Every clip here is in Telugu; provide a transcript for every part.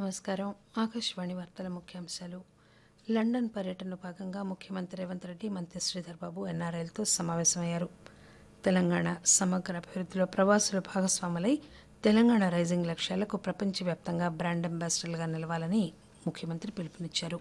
నమస్కారం ఆకాశవాణి వార్తల ముఖ్యాంశాలు లండన్ పర్యటనలో భాగంగా ముఖ్యమంత్రి రేవంత్ రెడ్డి మంత్రి శ్రీధర్ బాబు ఎన్ఆర్ఐలతో సమావేశమయ్యారు తెలంగాణ సమగ్ర అభివృద్ధిలో ప్రవాసుల భాగస్వాములై తెలంగాణ రైజింగ్ లక్ష్యాలకు ప్రపంచవ్యాప్తంగా బ్రాండ్ అంబాసిడర్లుగా నిలవాలని ముఖ్యమంత్రి పిలుపునిచ్చారు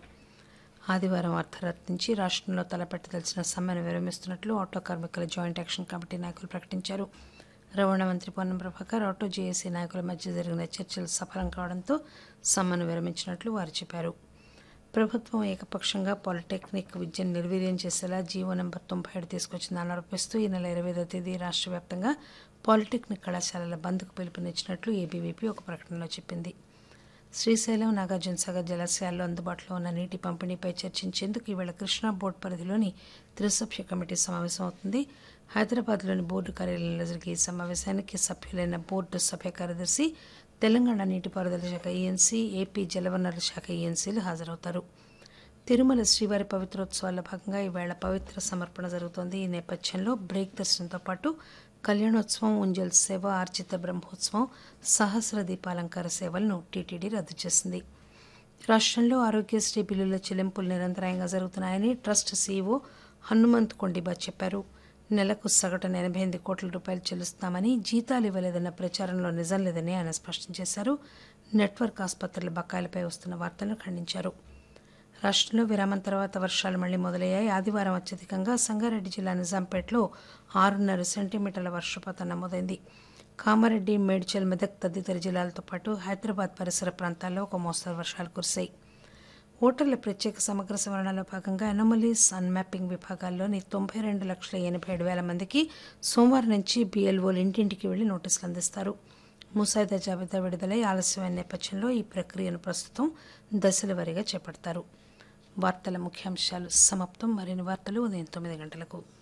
ఆదివారం అర్ధరాత్రి నుంచి రాష్ట్రంలో తలపెట్టదలిచిన సమ్మెను విరమిస్తున్నట్లు ఆటో కార్మికుల జాయింట్ యాక్షన్ కమిటీ నాయకులు ప్రకటించారు రవాణా మంత్రి పొన్నం ప్రభాకర్ ఆటో జేఏసీ నాయకుల మధ్య జరిగిన చర్చలు సఫలం కావడంతో సమ్మెను విరమించినట్లు వారు చెప్పారు ప్రభుత్వం ఏకపక్షంగా పాలిటెక్నిక్ విద్యను నిర్వీర్యం చేసేలా జీవో నెంబర్ తొంభై ఏడు తీసుకొచ్చిందని ఆరోపిస్తూ ఈ నెల ఇరవై ఐదో తేదీ రాష్ట్ర వ్యాప్తంగా పాలిటెక్నిక్ కళాశాలల బంద్కు పిలుపునిచ్చినట్లు ఏబీవీపీ ఒక ప్రకటనలో చెప్పింది శ్రీశైలం నాగార్జున సాగర్ జలాశయాల్లో అందుబాటులో ఉన్న నీటి పంపిణీపై చర్చించేందుకు ఈవేళ కృష్ణా బోర్డు పరిధిలోని త్రిసభ్య కమిటీ సమావేశం అవుతుంది హైదరాబాద్లోని బోర్డు కార్యాలయంలో జరిగే ఈ సమావేశానికి సభ్యులైన బోర్డు సభ్య కార్యదర్శి తెలంగాణ నీటిపారుదల శాఖ ఈఎన్సీ ఏపీ జలవనరుల శాఖ ఈఎన్సీలు హాజరవుతారు తిరుమల శ్రీవారి పవిత్రోత్సవాల్లో భాగంగా ఈవేళ పవిత్ర సమర్పణ జరుగుతోంది ఈ నేపథ్యంలో బ్రేక్ దర్శనంతో పాటు కళ్యాణోత్సవం ఉంజల్ సేవ ఆర్జిత బ్రహ్మోత్సవం సహస్ర దీపాలంకార సేవలను టీటీడీ రద్దు చేసింది రాష్ట్రంలో ఆరోగ్యశ్రీ బిల్లుల చెల్లింపులు నిరంతరాయంగా జరుగుతున్నాయని ట్రస్ట్ సీఈఓ హనుమంత్ కొండిబా చెప్పారు నెలకు సగటున ఎనభై ఎనిమిది కోట్ల రూపాయలు చెల్లిస్తున్నామని జీతాలు ఇవ్వలేదన్న ప్రచారంలో నిజం లేదని ఆయన స్పష్టం చేశారు నెట్వర్క్ ఆసుపత్రుల బకాయిలపై వస్తున్న వార్తలను ఖండించారు రాష్ట్రంలో విరామం తర్వాత వర్షాలు మళ్లీ మొదలయ్యాయి ఆదివారం అత్యధికంగా సంగారెడ్డి జిల్లా నిజాంపేటలో ఆరున్నర సెంటీమీటర్ల వర్షపాతం నమోదైంది కామారెడ్డి మేడ్చల్ మెదక్ తదితర జిల్లాలతో పాటు హైదరాబాద్ పరిసర ప్రాంతాల్లో ఒక మోస్తరు వర్షాలు కురిశాయి ఓటర్ల ప్రత్యేక సమగ్ర సవరణలో భాగంగా అనామలీస్ అన్మ్యాపింగ్ విభాగాల్లోని తొంభై రెండు లక్షల ఎనభై ఏడు వేల మందికి సోమవారం నుంచి బీఎల్ఓలు ఇంటింటికి వెళ్లి నోటీసులు అందిస్తారు ముసాయిదా జాబితా విడుదలై ఆలస్యమైన నేపథ్యంలో ఈ ప్రక్రియను ప్రస్తుతం దశల వారీగా చేపడతారు వార్తల ముఖ్యాంశాలు సమాప్తం మరిన్ని వార్తలు ఉదయం తొమ్మిది గంటలకు